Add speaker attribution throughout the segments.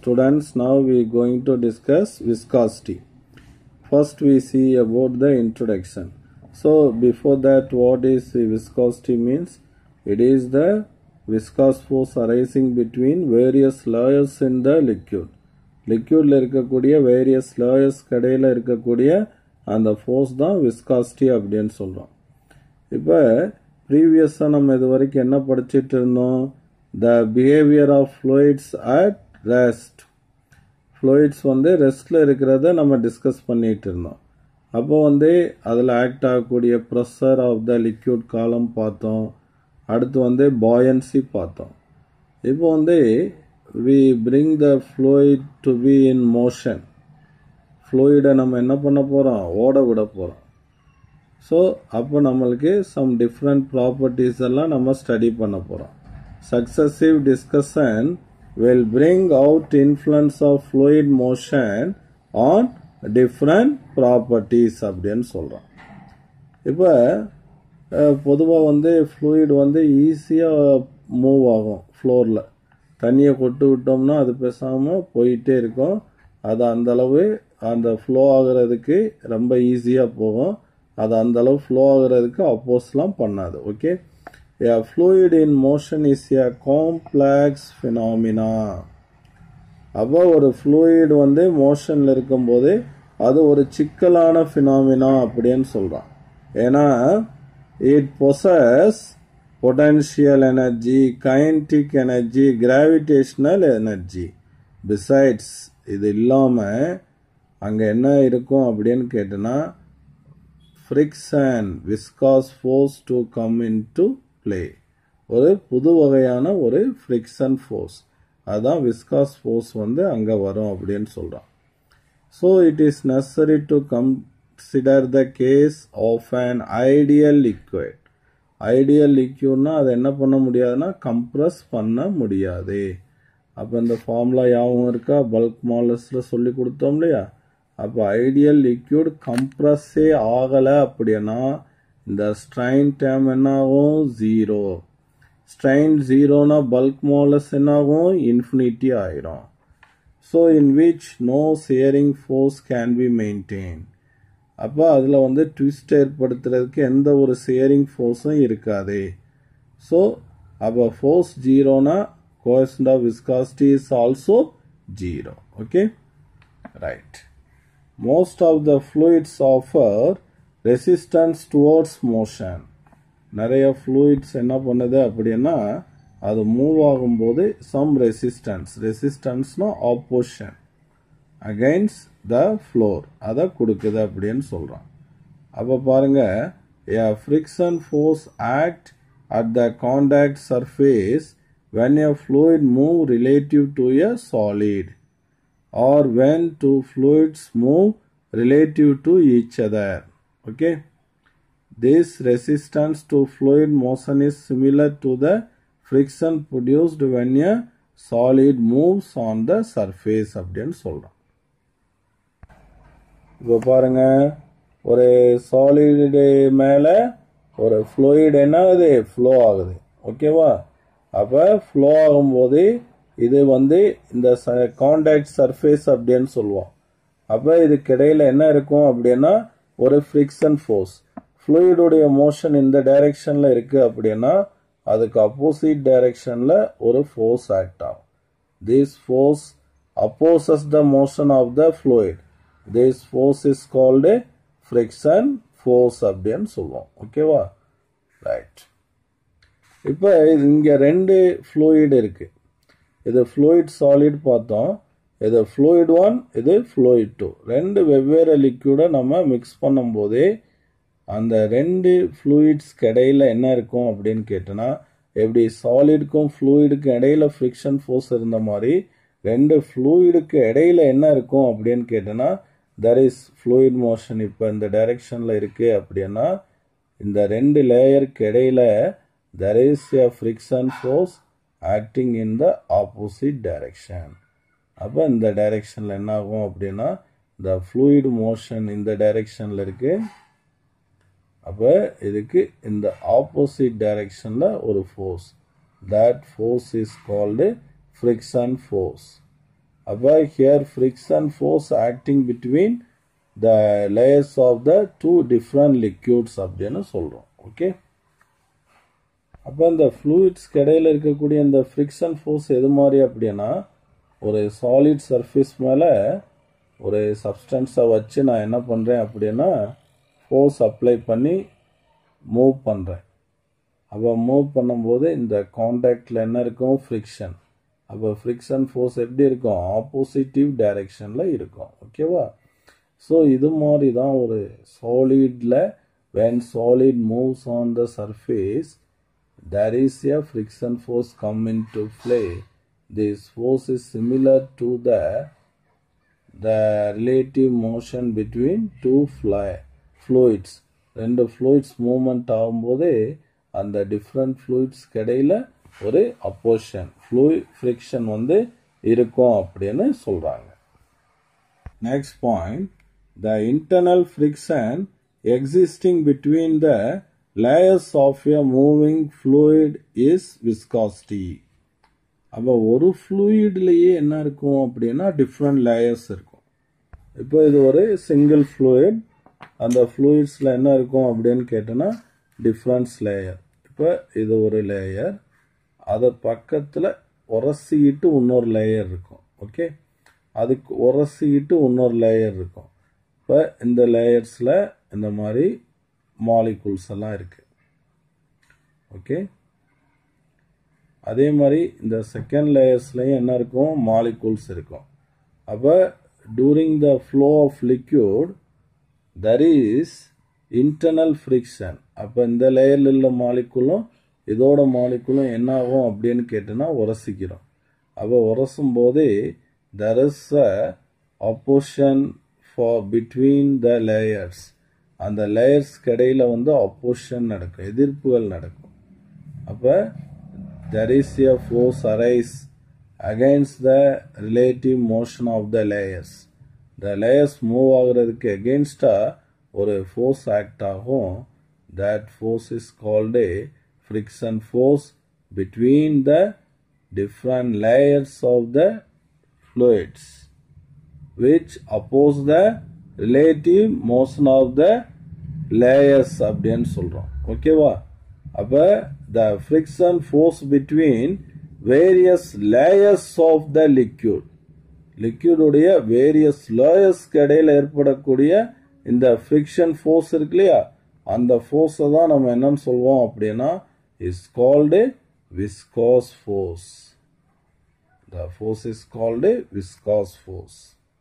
Speaker 1: Students, now we are going to discuss viscosity. First, we see about the introduction. So, before that, what is the viscosity means? It is the viscous force arising between various layers in the liquid. லிக்யூடில் இருக்கக்கூடிய various layers கடையில் இருக்கக்கூடிய அந்த force தான் viscosity அப்படின்னு சொல்கிறோம் இப்போ ப்ரீவியஸாக நம்ம இது வரைக்கும் என்ன படிச்சிட்டு இருந்தோம் the behaviour of fluids at rest fluids வந்து ரெஸ்ட்டில் இருக்கிறத நம்ம டிஸ்கஸ் பண்ணிட்டு இருந்தோம் அப்போ வந்து அதில் ஆக்ட் ஆகக்கூடிய ப்ரெஷர் ஆஃப் த லிக்யூட் காலம் பார்த்தோம் அடுத்து வந்து பாயன்சி பார்த்தோம் இப்போ வந்து we bring the fluid to be in motion ஃப்ளூயிடை நம்ம என்ன பண்ண போகிறோம் ஓட விட போகிறோம் ஸோ அப்போ நம்மளுக்கு சம் டிஃப்ரெண்ட் ப்ராப்பர்ட்டிஸ் எல்லாம் நம்ம ஸ்டடி பண்ண போகிறோம் successive discussion will bring out influence of fluid motion on different properties அப்படின்னு சொல்கிறோம் இப்போ பொதுவாக வந்து ஃப்ளூயிட் வந்து ஈஸியாக மூவ் ஆகும் ஃப்ளோரில் தண்ணியை கொட்டு விட்டோம்னா அது பேசாமல் போயிட்டே இருக்கும் அது அந்தளவு அந்த ஃப்ளோ ஆகிறதுக்கு ரொம்ப ஈஸியாக போகும் அது அந்தளவு ஃப்ளோ ஆகிறதுக்கு அப்போஸ்லாம் பண்ணாது okay A fluid in motion is a complex phenomena. அப்போ ஒரு ஃப்ளூயிட் வந்து மோஷனில் இருக்கும்போது அது ஒரு சிக்கலான ஃபினாமினா அப்படின்னு சொல்கிறான் ஏன்னா it possess potential energy kinetic energy gravitational energy besides இது இல்லாமல் அங்கே என்ன இருக்கும் அப்படின்னு கேட்டோன்னா friction viscous force to come into play ஒரு புது வகையான ஒரு ஃப்ரிக்ஷன் ஃபோர்ஸ் அதுதான் விஸ்காஸ் ஃபோர்ஸ் வந்து அங்கே வரும் அப்படின்னு சொல்கிறான் so it is necessary to consider the case of an ideal liquid ideal லிக்யூட்னா அதை என்ன பண்ண முடியாதுன்னா கம்ப்ரஸ் பண்ண முடியாது அப்போ இந்த ஃபார்முலா யாவும் இருக்கா பல்க் மாலஸில் சொல்லி கொடுத்தோம் இல்லையா அப்போ ஐடியல் லிக்யூட் கம்ப்ரஸ்ஸே ஆகலை அப்படின்னா இந்த ஸ்ட்ரைன் டேம் என்ன ஆகும் ஜீரோ ஸ்ட்ரைன் ஜீரோனா பல்க் மாலஸ் என்ன ஆகும் இன்ஃபினிட்டி ஆயிரும் so in which no shearing force can be maintain அப்போ அதில் வந்து ட்விஸ்ட் ஏற்படுத்துறதுக்கு எந்த ஒரு சேரிங் ஃபோர்ஸும் இருக்காது ஸோ அப்போ ஃபோர்ஸ் ஜீரோனா coefficient of viscosity is also zero okay right most of the fluids offer resistance towards motion நிறைய ஃப்ளூயிட்ஸ் என்ன பண்ணுது அப்படின்னா அது மூவ் ஆகும்போது சம் ரெசிஸ்டன்ஸ் ரெசிஸ்டன்ஸ்னா ஆப்போஷன் அகைன்ஸ்ட் த ஃப்ளோர் அதை கொடுக்குது அப்படின்னு சொல்கிறான் அப்போ பாருங்க a friction force act at the contact surface when a fluid move relative to a solid or when two fluids move relative to each other okay this resistance to fluid motion is similar to the friction produced when a solid moves on the surface அப்படின்னு சொல்கிறோம் இப்போ பாருங்க ஒரு solid மேலே ஒரு fluid என்ன ஆகுது flow ஆகுது ஓகேவா அப்போ ஃப்ளோ ஆகும்போது இது வந்து இந்த காண்டாக்ட் சர்ஃபேஸ் அப்படின்னு சொல்லுவோம் அப்போ இதுக்கு இடையில என்ன இருக்கும் அப்படின்னா ஒரு ஃப்ரிக்ஷன் ஃபோர்ஸ் ஃப்ளூயிடுடைய மோஷன் இந்த டைரெக்ஷனில் இருக்குது அப்படின்னா அதுக்கு அப்போசிட் டைரெக்ஷனில் ஒரு ஃபோர்ஸ் ஆக்ட் ஆகும் this force opposes the motion of the fluid this force is called friction force அப்படின்னு சொல்லுவோம் ஓகேவா ரைட் இப்போ இங்கே ரெண்டு ஃப்ளூயிட் இருக்குது இது ஃப்ளூயிட் சாலிட் பார்த்தோம் இது ஃப்ளூயிட் ஒன் இது ஃப்ளூயிட் டூ ரெண்டு வெவ்வேறு லிக்யூடை நம்ம மிக்ஸ் பண்ணும்போதே அந்த ரெண்டு ஃப்ளூயிட்ஸ்க்கு இடையில என்ன இருக்கும் அப்படின்னு கேட்டோன்னா எப்படி சாலிடுக்கும் ஃப்ளூயிடுக்கும் இடையில ஃப்ரிக்ஷன் ஃபோர்ஸ் இருந்த மாதிரி ரெண்டு ஃப்ளூயிடுக்கு இடையில என்ன இருக்கும் அப்படின்னு கேட்டோன்னா தர் இஸ் ஃப்ளூயிட் மோஷன் இப்போ இந்த டைரெக்ஷனில் இருக்குது அப்படின்னா இந்த ரெண்டு லேயருக்கு இடையில there is a friction force acting in the opposite direction அப்போ இந்த டைரெக்ஷனில் என்ன ஆகும் அப்படின்னா இந்த ஃப்ளூயிட் மோஷன் இந்த டைரெக்ஷனில் இருக்கு அப்போ இதுக்கு இந்த ஆப்போசிட் டைரெக்ஷனில் ஒரு force that force is called friction force அப்போ here friction force acting between the layers of the two different லிக்யூட்ஸ் அப்படின்னு சொல்கிறோம் ஓகே அப்போ இந்த ஃப்ளூயிட்ஸ்க்கு இடையில இருக்கக்கூடிய இந்த ஃப்ரிக்ஷன் ஃபோர்ஸ் எது மாதிரி அப்படின்னா ஒரு சாலிட் சர்ஃபேஸ் மேலே ஒரு சப்ஸ்டன்ஸை வச்சு நான் என்ன பண்ணுறேன் அப்படின்னா ஃபோர்ஸ் அப்ளை பண்ணி மூவ் பண்ணுறேன் அப்போ மூவ் பண்ணும்போது இந்த காண்டாக்டில் என்ன இருக்கும் ஃப்ரிக்ஷன் அப்போ ஃப்ரிக்ஷன் ஃபோர்ஸ் எப்படி இருக்கும் ஆப்போசிட்டிவ் டைரெக்ஷனில் இருக்கும் ஓகேவா ஸோ இது மாதிரி தான் ஒரு சாலிடில் when solid moves on the surface there is a friction force come into play this force is similar to the the relative motion between two fly fluids ரெண்டு ஃப்ளூயிட்ஸ் மூமெண்ட் ஆகும்போது அந்த டிஃப்ரெண்ட் ஃப்ளூயிட்ஸ்க்கு இடையில ஒரு அப்போஷன் ஃப்ளூய் ஃப்ரிக்ஷன் வந்து இருக்கும் அப்படின்னு சொல்கிறாங்க Next point, the internal friction existing between the layers of a moving fluid is viscosity. அப்போ ஒரு ஃப்ளூயிட்லேயே என்ன இருக்கும் அப்படின்னா டிஃப்ரெண்ட் லேயர்ஸ் இருக்கும் இப்போ இது ஒரு சிங்கிள் ஃப்ளூயிட் அந்த ஃப்ளூயிட்ஸில் என்ன இருக்கும் அப்படின்னு கேட்டோன்னா டிஃப்ரெண்ட்ஸ் லேயர் இப்போ இது ஒரு லேயர் அதை பக்கத்தில் உரசிக்கிட்டு இன்னொரு லேயர் இருக்கும் ஓகே அதுக்கு உரசிக்கிட்டு இன்னொரு லேயர் இருக்கும் இப்போ இந்த லேயர்ஸில் இந்த மாதிரி மாலிகூல்ஸ் எல்லாம் இருக்குது ஓகே அதே மாதிரி இந்த செகண்ட் லேயர்ஸ்லையும் என்ன இருக்கும் மாலிகூல்ஸ் இருக்கும் அப்போ during the flow of liquid there is internal friction அப்போ இந்த லேயரில் உள்ள மாலிகுலும் இதோட மாலிகுலும் என்ன ஆகும் அப்படின்னு கேட்டோன்னா உரசிக்கிறோம் அப்போ உரசும் போதே there is a opposition for between the layers அந்த லேயர்ஸ் இடையில வந்து opposition நடக்கும் எதிர்ப்புகள் நடக்கும் அப்போ there is a force arise against the relative motion of the layers the layers move ஆகுறதுக்கு against-ஆ ஒரு force act ஆகும் that force is called a friction force between the different layers of the fluids which oppose the relative motion of the layers அப்படின்னு சொல்றோம் ஓகேவா அப்ப the friction force between various layers of the liquid லிக்யூடுடைய various லேயர்ஸ்க்கு இடையில ஏற்படக்கூடிய இந்த friction force இருக்கு இல்லையா அந்த ஃபோர்ஸை தான் நம்ம என்னன்னு சொல்லுவோம் அப்படின்னா is called viscous force the force is called a viscous force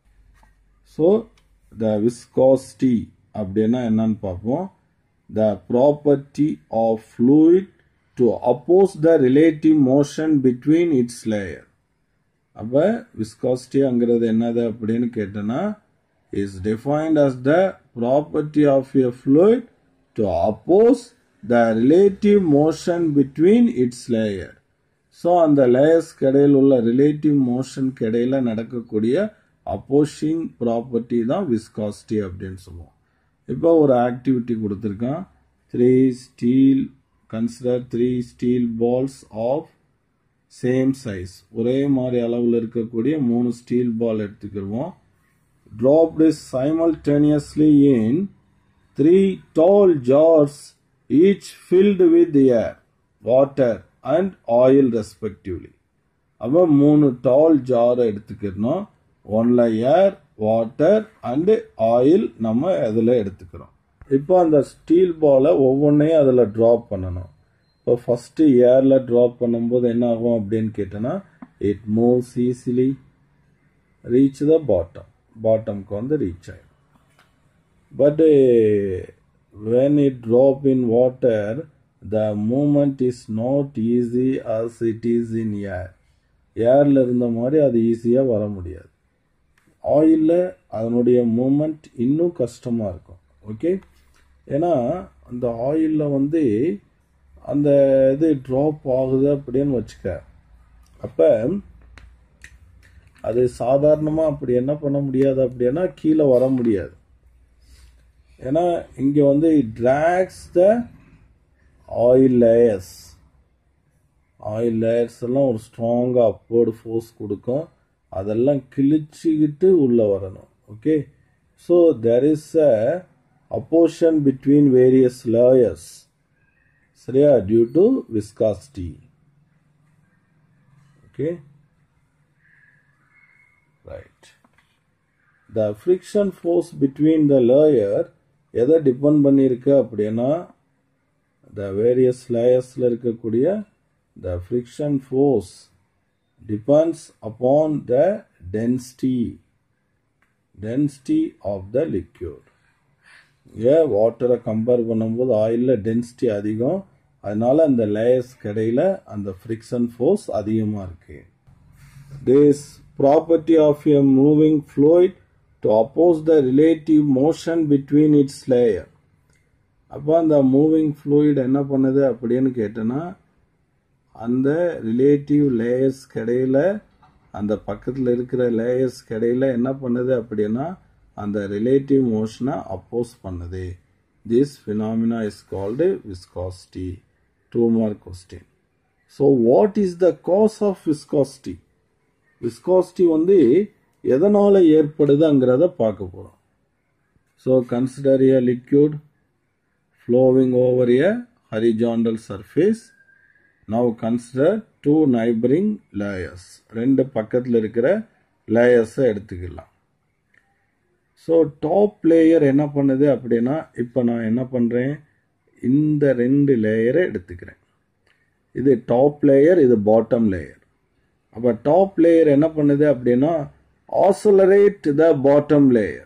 Speaker 1: so the viscosity அப்படின்னா என்னன்னு பார்ப்போம் the property of fluid to oppose the relative motion between its layer அப்ப விஸ்காசிட்டிங்கிறது என்னது அப்படின்னு கேட்டோன்னா is defined as the property of a fluid to oppose the relative motion between its layer so அந்த லேயர்ஸ்க்கு இடையில் உள்ள ரிலேட்டிவ் மோஷனுக்கு இடையில நடக்கக்கூடிய அப்போசிங் ப்ராப்பர்ட்டி தான் விஸ்காசிட்டி அப்படின்னு சொல்லுவோம் இப்போ ஒரு ஆக்டிவிட்டி கொடுத்துருக்கான் three steel consider three steel balls of same size ஒரே மாதிரி அளவில் இருக்கக்கூடிய மூணு ஸ்டீல் பால் எடுத்துக்கிடுவோம் dropped simultaneously in three tall jars each filled with air water and oil respectively அப்போ மூணு டால் ஜாரை எடுத்துக்கிறோம் ஒன்ல ஏர் வாட்டர் அண்டு ஆயில் நம்ம அதில் எடுத்துக்கிறோம் இப்போ அந்த ஸ்டீல் பாலை ஒவ்வொன்றையும் அதில் ட்ராப் பண்ணணும் இப்போ ஃபஸ்ட்டு ஏரில் ட்ராப் பண்ணும்போது என்ன ஆகும் அப்படின்னு கேட்டோன்னா it moves easily reach the bottom பாட்டம்க்கு வந்து ரீச் ஆயிடும் but when it drop in water the movement is not easy as it is in air ஏரில் இருந்த மாதிரி அது ஈஸியாக வர முடியாது ஆயிலில் அதனுடைய மூமெண்ட் இன்னும் கஷ்டமாக இருக்கும் ஓகே ஏன்னா அந்த ஆயிலில் வந்து அந்த இது ட்ராப் ஆகுது அப்படின்னு வச்சுக்க அப்போ அது சாதாரணமாக அப்படி என்ன பண்ண முடியாது அப்படின்னா கீழே வர முடியாது ஏன்னா இங்கே வந்து drags the oil layers oil layers எல்லாம் ஒரு ஸ்ட்ராங்காக அப்போர்டு ஃபோர்ஸ் கொடுக்கும் அதெல்லாம் கிழிச்சிக்கிட்டு உள்ள வரணும் okay so there is a opposition between various layers சரியா due to viscosity okay right the friction force between the layer எதை டிபெண்ட் பண்ணியிருக்கு அப்படின்னா த வேரியஸ் லேயர்ஸில் இருக்கக்கூடிய the friction force depends upon the density density of the liquid ஏன் வாட்டரை compare பண்ணும்போது ஆயிலில் டென்சிட்டி அதிகம் அதனால அந்த லேயர்ஸ் இடையில அந்த ஃப்ரிக்ஷன் ஃபோர்ஸ் அதிகமாக இருக்கு this property of a moving fluid to oppose the relative motion between its layer அப்போ அந்த மூவிங் ஃப்ளூயிட் என்ன பண்ணுது அப்படின்னு கேட்டோன்னா அந்த ரிலேட்டிவ் லேயர்ஸ் இடையில அந்த பக்கத்தில் இருக்கிற லேயர்ஸ் இடையில என்ன பண்ணுது அப்படின்னா அந்த ரிலேட்டிவ் மோஷனை அப்போஸ் பண்ணுது this phenomena is called viscosity two mark question so what is the cause of viscosity viscosity வந்து எதனால் ஏற்படுதுங்கிறத பார்க்க போகிறோம் so consider a liquid flowing over a horizontal surface now consider two neighboring layers ரெண்டு பக்கத்தில் இருக்கிற லேயர்ஸை எடுத்துக்கலாம் ஸோ டாப் லேயர் என்ன பண்ணுது அப்படின்னா இப்போ நான் என்ன பண்ணுறேன் இந்த ரெண்டு லேயரை எடுத்துக்கிறேன் இது டாப் லேயர் இது பாட்டம் லேயர் அப்போ டாப் லேயர் என்ன பண்ணுது அப்படின்னா accelerate the bottom layer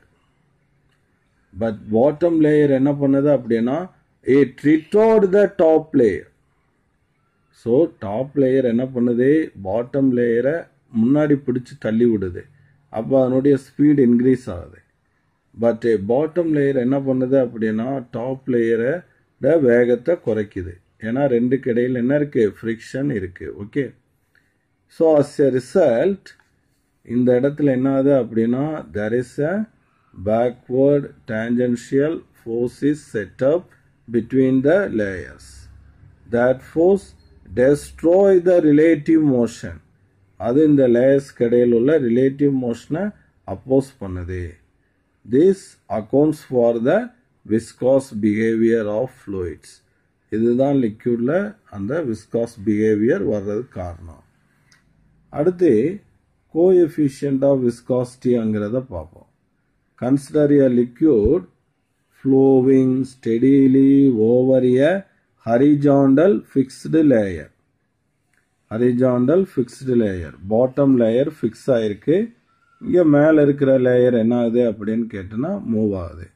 Speaker 1: but bottom layer என்ன பண்ணுது அப்படின்னா it retard the top layer so top layer என்ன பண்ணுது பாட்டம் லேயரை முன்னாடி பிடிச்சி தள்ளி விடுது அப்போ அதனுடைய ஸ்பீட் இன்க்ரீஸ் ஆகுது பட் பாட்டம் லேயர் என்ன பண்ணுது அப்படின்னா டாப் லேயரை வேகத்தை குறைக்குது ஏன்னா ரெண்டுக்கு இடையில் என்ன இருக்கு ஃப்ரிக்ஷன் இருக்கு okay so as a result இந்த இடத்துல என்ன ஆகுது அப்படின்னா there is a backward tangential force is set up between the layers. That force destroy the relative motion. அது இந்த லேயர்ஸ் இடையில் உள்ள ரிலேட்டிவ் மோஷனை அப்போஸ் பண்ணுது this accounts for the viscous behaviour of fluids இதுதான் லிக்யூடில் அந்த விஸ்காஸ் பிஹேவியர் வர்றதுக்கு காரணம் அடுத்து கோஎஃபிஷியன்ட் ஆஃப் விஸ்காசிட்டிங்கிறத பார்ப்போம் Consider a liquid flowing steadily over a horizontal fixed layer. horizontal fixed layer bottom layer fix ஆயிருக்கு இங்கே மேலே இருக்கிற லேயர் என்ன ஆகுது அப்படின்னு கேட்டோன்னா மூவ் ஆகுது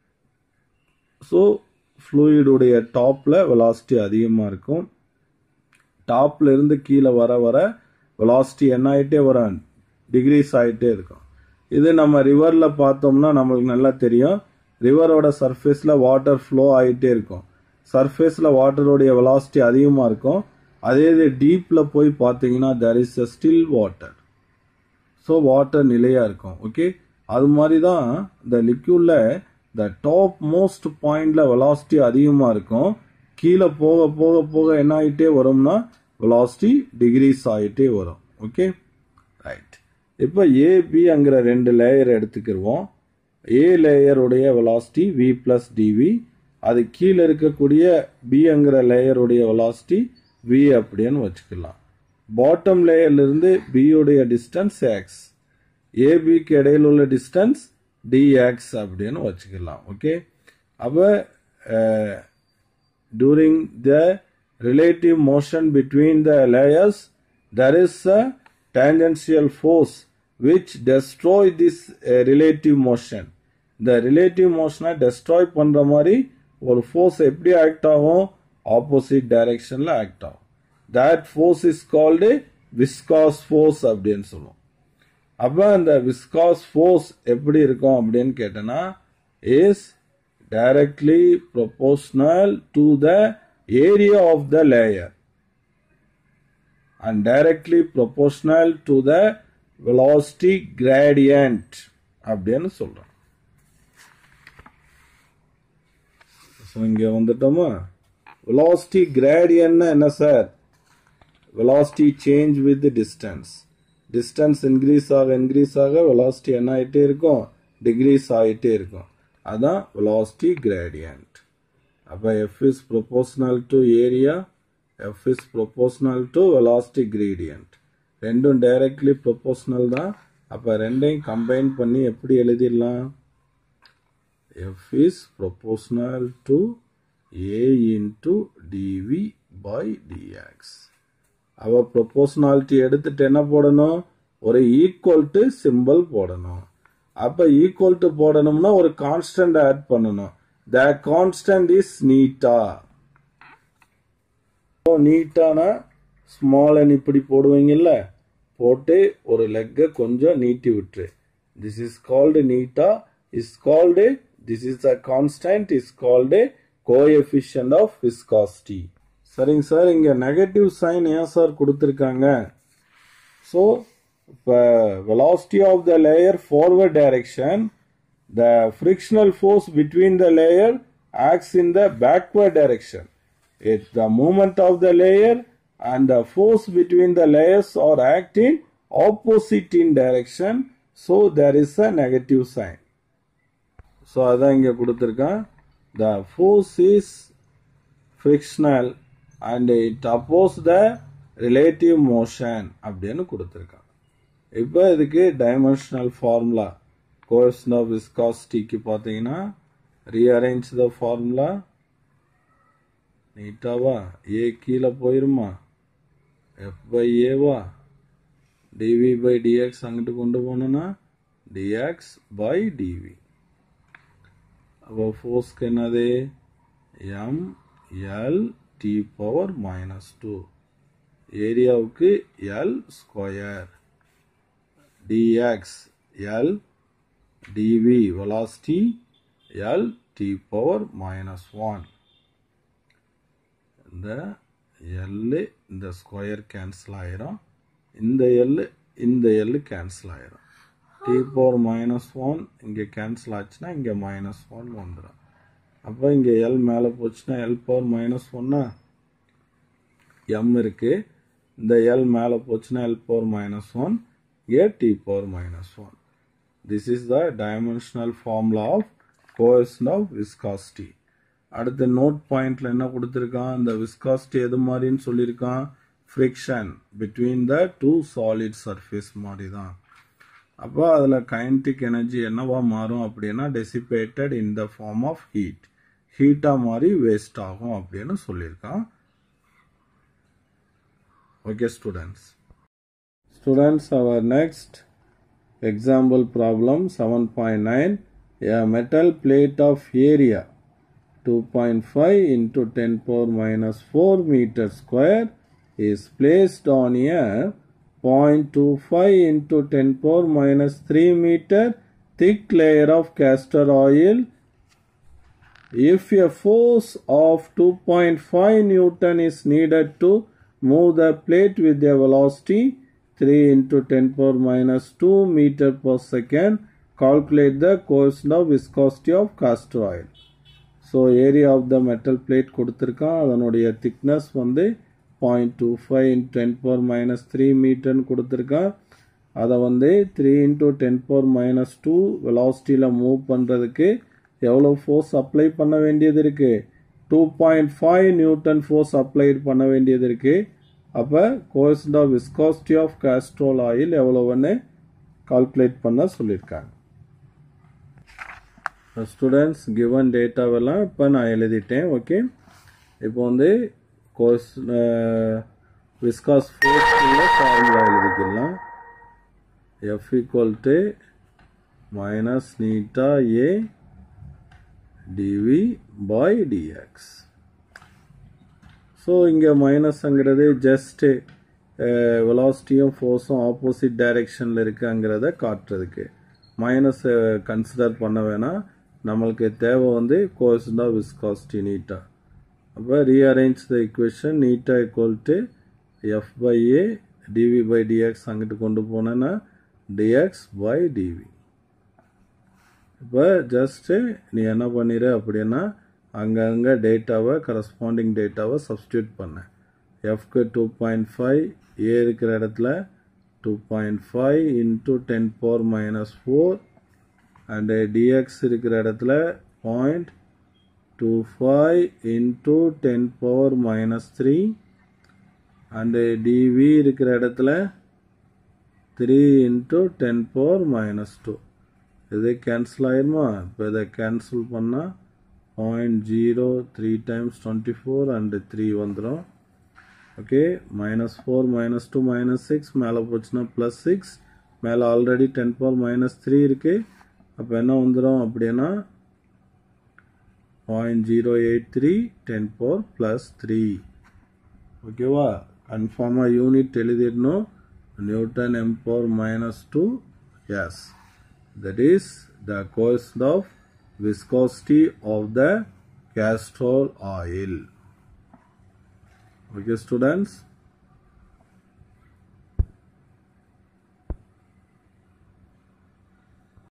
Speaker 1: ஸோ ஃப்ளூயிடுடைய டாப்பில் வெலாசிட்டி அதிகமாக இருக்கும் டாப்ல இருந்து கீழே வர வர வெலாசிட்டி என்ன ஆகிட்டே வரும் டிகிரீஸ் ஆகிட்டே இருக்கும் இது நம்ம ரிவரில் பார்த்தோம்னா நம்மளுக்கு நல்லா தெரியும் ரிவரோட சர்ஃபேஸில் வாட்டர் ஃப்ளோ ஆகிட்டே இருக்கும் சர்ஃபேஸில் வாட்டரோடைய வெலாசிட்டி அதிகமாக இருக்கும் அதே இது டீப்பில் போய் பார்த்தீங்கன்னா there is a still water so water நிலையாக இருக்கும் ஓகே அது மாதிரி தான் இந்த லிக்யூடில் த டாப் மோஸ்ட் பாயிண்டில் வெலாசிட்டி அதிகமாக இருக்கும் கீழே போக போக போக என்ன ஆகிட்டே வரும்னா வெலாசிட்டி டிகிரீஸ் ஆகிட்டே வரும் ஓகே ரைட் இப்போ ஏபிங்கிற ரெண்டு லேயர் எடுத்துக்கிடுவோம் ஏ லேயருடைய வெலாசிட்டி வி பிளஸ் டிவி அது கீழே இருக்கக்கூடிய பிங்கிற லேயருடைய வெலாசிட்டி வி அப்படின்னு வச்சுக்கலாம் பாட்டம் லேயர்லேருந்து பியோடைய டிஸ்டன்ஸ் எக்ஸ் ஏபிக்கு இடையில் உள்ள டிஸ்டன்ஸ் டிஎக்ஸ் அப்படின்னு வச்சுக்கலாம் ஓகே அப்போ during the relative motion between the layers there is a tangential force which destroy this uh, relative motion the relative motion destroy பண்ற மாதிரி ஒரு force எப்படி ஆக்ட் ஆகும் ஆப்போசிட் டைரக்ஷன்ல ஆக்ட் ஆகும் that force is called viscous force அப்படின்னு சொல்லுவோம் அப்ப அந்த விஸ்காஸ் ஃபோர்ஸ் எப்படி இருக்கும் அப்படின்னு கேட்டனா is directly proportional to the area of the layer and directly proportional to the velocity gradient அப்படின்னு சொல்றோம் ஸோ இங்கே வந்துட்டோமா velocity gradient என்ன sir velocity change with the distance distance increase ஆக இன்க்ரீஸ் ஆக வெலாசிட்டி என்ன ஆகிட்டே இருக்கும் டிக்ரீஸ் ஆகிட்டே இருக்கும் அதான் வெலாசிட்டி கிரேடியன்ட் அப்போ F is proportional to area F is proportional to velocity gradient ரெண்டும் டைரக்ட்லி ப்ரொபோஷனல் தான் அப்போ ரெண்டையும் கம்பைன் பண்ணி எப்படி எழுதிடலாம் F is proportional to A into dv by dx அவ ப்ரொபோஷனாலிட்டி எடுத்துட்டு என்ன போடணும் ஒரு ஈக்குவல் டு சிம்பிள் போடணும் அப்ப ஈக்குவல் டு போடணும்னா ஒரு கான்ஸ்டன்ட் ஆட் பண்ணணும் த கான்ஸ்டன்ட் இஸ் நீட்டா நீட்டான ஸ்மால் அண்ட் இப்படி போடுவீங்கல்ல போட்டு ஒரு லெக்கை கொஞ்சம் நீட்டி விட்டுரு this is called eta is called this is a constant is called coefficient of viscosity சரிங்க சார் இங்க நெகட்டிவ் சைன் ஏன் சார் கொடுத்துருக்காங்க ஸோ இப்போ velocity of the layer forward direction the frictional force between the layer acts in the backward direction it the moment of the layer and the force between the layers are acting opposite in direction so there is a negative sign so அதான் இங்கே கொடுத்துருக்கான் the force is frictional and it oppose the relative motion அப்படின்னு கொடுத்துருக்கான் இப்போ இதுக்கு dimensional formula coefficient of விஸ்காசிட்டிக்கு பார்த்தீங்கன்னா rearrange the formula நீட்டாவா ஏ கீழே போயிருமா எஃப் பை ஏவா டிவி பை டிஎக்ஸ் அங்கிட்டு கொண்டு போனோன்னா டிஎக்ஸ் பை டிவி அப்போ ஃபோர்ஸ்க்கு என்னது M L T power minus two ஏரியாவுக்கு L square dx L dv velocity L T power minus one இந்த எல் இந்த ஸ்கொயர் கேன்சல் ஆயிரும் இந்த எல் இந்த எல் கேன்சல் ஆயிரும் டி பவர் மைனஸ் ஒன் இங்கே கேன்சல் ஆச்சுன்னா இங்கே மைனஸ் ஒன் வந்துடும் அப்போ இங்கே எல் மேலே போச்சுன்னா எல் பவர் மைனஸ் ஒன்னா எம் இருக்கு இந்த எல் மேலே போச்சுன்னா எல் பவர் மைனஸ் ஒன் இங்கே T power minus one this is the dimensional formula of coefficient of viscosity அடுத்த நோட் பாயிண்ட்ல என்ன கொடுத்துருக்கான் இந்த விஸ்காசிட்டி எது மாதிரின்னு சொல்லியிருக்கான் friction between the two solid surface மாதிரி தான் அப்போ அதில் கைனடிக் எனர்ஜி என்னவா மாறும் அப்படின்னா dissipated in the form of heat ஹீட்டாக மாதிரி வேஸ்ட் ஆகும் அப்படின்னு சொல்லியிருக்கான் okay students students our next example problem seven point nine a metal plate of area 2.5 into 10 power minus 4 meter square is placed on a 0.25 into 10 power minus 3 meter thick layer of castor oil if a force of 2.5 newton is needed to move the plate with a velocity 3 into 10 power minus 2 meter per second calculate the coefficient of viscosity of castor oil so area of the metal plate கொடுத்துருக்கான் அதனுடைய thickness வந்து point two five in ten power minus three மீட்டர்னு கொடுத்துருக்கான் அதை வந்து three into ten power minus two வெலாசிட்டியில் move பண்ணுறதுக்கு எவ்வளோ ஃபோர்ஸ் அப்ளை பண்ண வேண்டியது இருக்குது two point five newton force apply பண்ண வேண்டியது இருக்குது அப்போ coefficient of viscosity of castor oil எவ்வளோன்னு கால்குலேட் பண்ண சொல்லியிருக்காங்க ஸ்டூடெண்ட்ஸ் கிவன் டேட்டாவெல்லாம் இப்போ நான் எழுதிட்டேன் ஓகே இப்போ வந்து கோர்ஸ் விஸ்காஸ் ஃபோர்ஸ்க்குள்ள ஃபார்முலா எழுதிக்கலாம் F equal to minus eta A dv by dx so இங்கே மைனஸ்ங்கிறது ஜஸ்ட்டு வெலாசிட்டியும் ஃபோர்ஸும் ஆப்போசிட் டைரெக்ஷனில் இருக்குங்கிறத காட்டுறதுக்கு மைனஸ் கன்சிடர் பண்ண வேணாம் நம்மளுக்கு தேவை வந்து கோஎஸ்ட் ஆஃப் விஸ்காசிட்டி நீட்டா அப்போ rearrange the equation eta equal to F by A dv by dx அங்கிட்டு கொண்டு போனேன்னா டிஎக்ஸ் பை டிவி இப்போ ஜஸ்ட்டு நீ என்ன பண்ணிடு அப்படின்னா அங்கங்கே டேட்டாவை கரஸ்பாண்டிங் டேட்டாவை சப்ஸ்டியூட் பண்ண எஃப்க்கு டூ பாயிண்ட் ஃபைவ் ஏ இருக்கிற இடத்துல 2.5 into 10 power minus 4 and dx இருக்கிற இடத்துல 0.25 into 10 power minus 3 and dv இருக்கிற இடத்துல 3 into 10 power minus 2 இது கேன்சல் ஆயிருமா இப்போ இதை கேன்சல் பண்ணால் point zero three times twenty four and three வந்துடும் okay minus four minus two minus six மேலே போச்சுன்னா ப்ளஸ் சிக்ஸ் மேலே already ten power minus three இருக்குது அப்போ என்ன வந்துடும் அப்படின்னா point zero eight three ten power plus three ஓகேவா கன்ஃபார்மாக யூனிட் எழுதிடணும் newton M power minus two S that is the coefficient of viscosity of the castor oil okay students